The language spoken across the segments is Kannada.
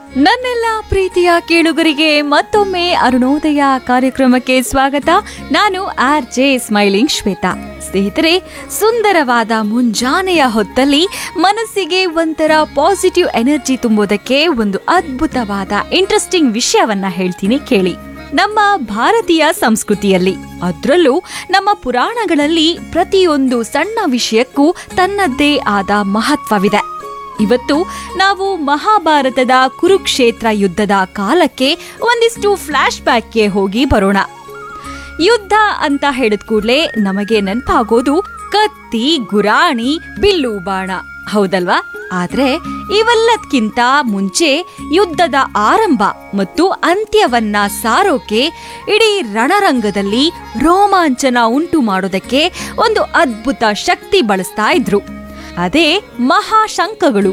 ನನ್ನೆಲ್ಲ ಪ್ರೀತಿಯ ಕೇಳುಗರಿಗೆ ಮತ್ತೊಮ್ಮೆ ಅರುಣೋದಯ ಕಾರ್ಯಕ್ರಮಕ್ಕೆ ಸ್ವಾಗತ ನಾನು ಆರ್ ಜೆ ಸ್ಮೈಲಿಂಗ್ ಶ್ವೇತಾ ಸ್ನೇಹಿತರೆ ಸುಂದರವಾದ ಮುಂಜಾನೆಯ ಹೊತ್ತಲ್ಲಿ ಮನಸ್ಸಿಗೆ ಒಂಥರ ಪಾಸಿಟಿವ್ ಎನರ್ಜಿ ತುಂಬೋದಕ್ಕೆ ಒಂದು ಅದ್ಭುತವಾದ ಇಂಟ್ರೆಸ್ಟಿಂಗ್ ವಿಷಯವನ್ನ ಹೇಳ್ತೀನಿ ಕೇಳಿ ನಮ್ಮ ಭಾರತೀಯ ಸಂಸ್ಕೃತಿಯಲ್ಲಿ ಅದರಲ್ಲೂ ನಮ್ಮ ಪುರಾಣಗಳಲ್ಲಿ ಪ್ರತಿಯೊಂದು ಸಣ್ಣ ವಿಷಯಕ್ಕೂ ತನ್ನದ್ದೇ ಆದ ಮಹತ್ವವಿದೆ ಇವತ್ತು ನಾವು ಮಹಾಭಾರತದ ಕುರುಕ್ಷೇತ್ರ ಯುದ್ಧದ ಕಾಲಕ್ಕೆ ಒಂದಿಷ್ಟು ಫ್ಲಾಶ್ ಬ್ಯಾಕ್ಗೆ ಹೋಗಿ ಬರೋಣ ಯುದ್ಧ ಅಂತ ಹೇಳಿದ ಕೂಡಲೇ ನಮಗೆ ನೆನಪಾಗೋದು ಕತ್ತಿ ಗುರಾಣಿ ಬಿಲ್ಲು ಬಾಣ ಹೌದಲ್ವಾ ಆದ್ರೆ ಇವೆಲ್ಲದಕ್ಕಿಂತ ಮುಂಚೆ ಯುದ್ಧದ ಆರಂಭ ಮತ್ತು ಅಂತ್ಯವನ್ನ ಸಾರೋಕೆ ಇಡೀ ರಣರಂಗದಲ್ಲಿ ರೋಮಾಂಚನ ಉಂಟು ಮಾಡೋದಕ್ಕೆ ಒಂದು ಅದ್ಭುತ ಶಕ್ತಿ ಬಳಸ್ತಾ ಇದ್ರು ಅದೇ ಮಹಾಶಂಕಗಳು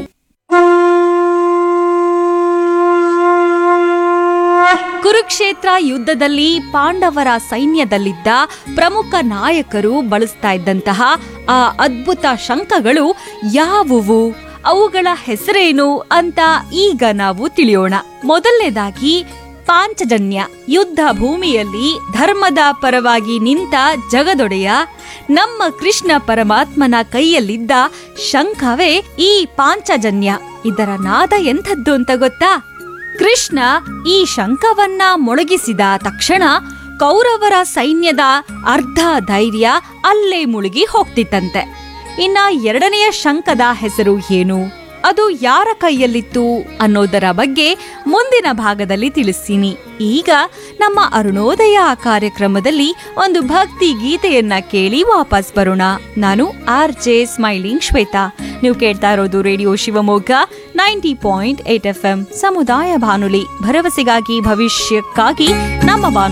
ಕುರುಕ್ಷೇತ್ರ ಯುದ್ಧದಲ್ಲಿ ಪಾಂಡವರ ಸೈನ್ಯದಲ್ಲಿದ್ದ ಪ್ರಮುಖ ನಾಯಕರು ಬಳಸ್ತಾ ಇದ್ದಂತಹ ಆ ಅದ್ಭುತ ಶಂಖಗಳು ಯಾವುವು ಅವುಗಳ ಹೆಸರೇನು ಅಂತ ಈಗ ನಾವು ತಿಳಿಯೋಣ ಮೊದಲನೇದಾಗಿ ಪಾಂಚಜನ್ಯ ಯುದ್ಧ ಭೂಮಿಯಲ್ಲಿ ಧರ್ಮದ ಪರವಾಗಿ ನಿಂತ ಜಗದೊಡೆಯ ನಮ್ಮ ಕೃಷ್ಣ ಪರಮಾತ್ಮನ ಕೈಯಲ್ಲಿದ್ದ ಶಂಖವೇ ಈ ಪಾಂಚಜನ್ಯ ಇದರ ನಾದ ಎಂಥದ್ದು ಅಂತ ಗೊತ್ತಾ ಕೃಷ್ಣ ಈ ಶಂಖವನ್ನ ಮೊಳಗಿಸಿದ ತಕ್ಷಣ ಕೌರವರ ಸೈನ್ಯದ ಅರ್ಧ ಧೈರ್ಯ ಅಲ್ಲೇ ಮುಳುಗಿ ಹೋಗ್ತಿತ್ತಂತೆ ಇನ್ನ ಎರಡನೆಯ ಶಂಖದ ಹೆಸರು ಏನು ಅದು ಯಾರ ಕೈಯಲ್ಲಿತ್ತು ಅನ್ನೋದರ ಬಗ್ಗೆ ಮುಂದಿನ ಭಾಗದಲ್ಲಿ ತಿಳಿಸ್ತೀನಿ ಈಗ ನಮ್ಮ ಅರುಣೋದಯ ಕಾರ್ಯಕ್ರಮದಲ್ಲಿ ಒಂದು ಭಕ್ತಿ ಗೀತೆಯನ್ನ ಕೇಳಿ ವಾಪಸ್ ಬರೋಣ ನಾನು ಆರ್ ಜೆ ಸ್ಮೈಲಿಂಗ್ ಶ್ವೇತಾ ನೀವು ಕೇಳ್ತಾ ಇರೋದು radio Shivamogga ninety point eight F M ಸಮುದಾಯ ಬಾನುಲಿ ಭರವಸೆಗಾಗಿ ಭವಿಷ್ಯಕ್ಕಾಗಿ ನಮ್ಮ ಬಾನು